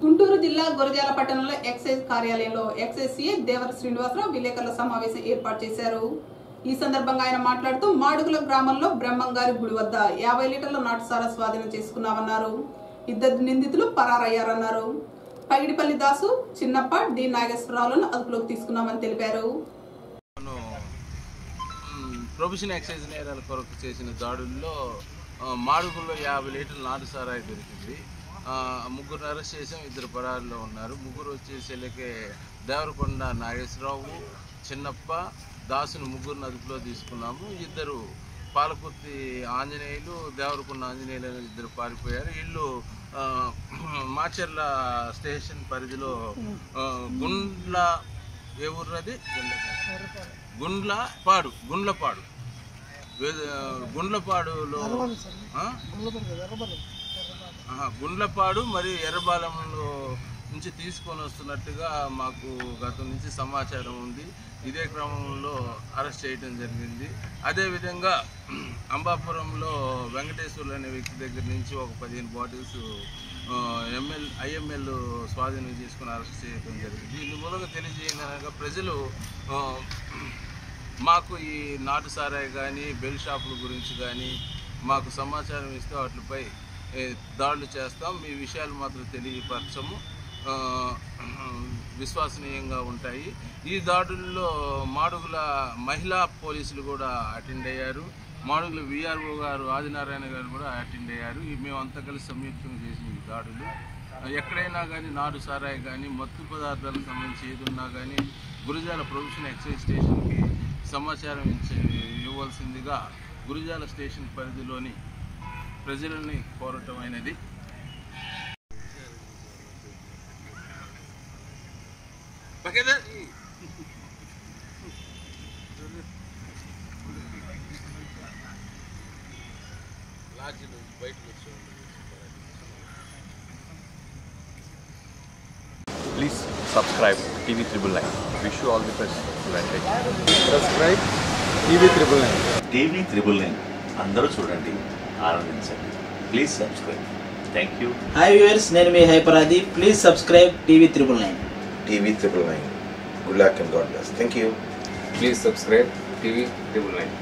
గుంటూరు జిల్లా గురజాల పట్టణంలో ఎక్సైజ్ కార్యాలయంలో ఎక్సైజ్ సీఏ దేవర శ్రీనివాసరావు విలేకరుల సమావేశం ఏర్పాటు చేశారు ఈ సందర్భంగా ఆయన మాట్లాడుతూ మాడుగుల గ్రామంలో బ్రహ్మంగారి గుడి వద్ద యాభై లీటర్ల నాటుసారా స్వాధీనం చేసుకున్నామన్నారు ఇద్దరు నిందితులు పరారయ్యారన్నారు పగిడిపల్లి దాసు చిన్నప్ప డి నాగేశ్వరరావులను అదుపులోకి తీసుకున్నామని తెలిపారు మనం మ్, ప్రొఫెషన్ ఎక్సైజ్ నేరాల కొరకు చేసిన దాడుల్లో ఆ, మాడుగుల్లో యాభై లీటర్ల నాటు సారాయి దొరికింది ఆ, ముగ్గురు అరెస్ట్ చేసాం ఇద్దరు పరారులో ఉన్నారు ముగ్గురు వచ్చేసి లేకే దేవరకొండ నాగేశ్వరరావు చిన్నప్ప దాసును ముగ్గురిని అదుపులో తీసుకున్నాము ఇద్దరు పాలకుర్తి ఆంజనేయులు దేవరకొండ ఆంజనేయులు అనే ఇద్దరు పారిపోయారు వీళ్ళు ఆ, మాచర్ల స్టేషన్ పరిధిలో ఆ, గుండ్ల ఏ ఊరు అది గుండ్ల పాడు గుండ్లపాడు వేద- గుండ్లపాడులో ఆ? ఆహా, గుండ్లపాడు మరియు ఎర్రబాలెంలో నుంచి తీసుకొని వస్తున్నట్టుగా మాకు గతం నుంచి సమాచారం ఉంది ఇదే క్రమంలో అరెస్ట్ చేయడం జరిగింది అదేవిధంగా అంబాపురంలో వెంకటేశ్వర్లు అనే వ్యక్తి దగ్గర నుంచి ఒక పదిహేను బాటిల్స్ ఎంఎల్ ఐఎంఎల్ స్వాధీనం చేసుకుని అరెస్ట్ చేయడం జరిగింది ఇందు మూలంగా తెలియజేయనగా ప్రజలు ఆ, మాకు ఈ నాటు సారాయి కానీ బెల్ షాపుల గురించి కానీ మాకు సమాచారం ఇస్తే వాటిపై ఏ, దాడులు చేస్తాం మీ విషయాలు మాత్రం తెలియపరచము ఆ, విశ్వసనీయంగా ఉంటాయి ఈ దాడుల్లో మాడుగుల మహిళా పోలీసులు కూడా అటెండ్ అయ్యారు మాడుగుల విఆర్ఓ గారు ఆదినారాయణ గారు కూడా అటెండ్ అయ్యారు ఈ మేమంతా కలిసి సంయుక్తంగా చేసిన ఈ దాడులు ఎక్కడైనా కానీ నాడు సారాయి కానీ మత్తు పదార్థాలకు సంబంధించి ఏది ఉన్నా కానీ గురుజాల ప్రొఫెషన్ ఎక్సైజ్ స్టేషన్కి సమాచారం ఇచ్చే ఇవ్వాల్సిందిగా గురుజాల స్టేషన్ పరిధిలోని ప్రజలని కోరటం అయినది పక్కన లాడ్జి నుంచి బయటకు వచ్చి Please subscribe TV Triple Nine. Wish you all the best. Advantage. Subscribe TV triple nine TV triple nine అందరూ చూడండి ఆనందించండి please subscribe thank you hi viewers నేను మీ హైపరాది please subscribe TV triple nine TV triple nine. Good luck and God bless. Thank you. Please subscribe TV triple nine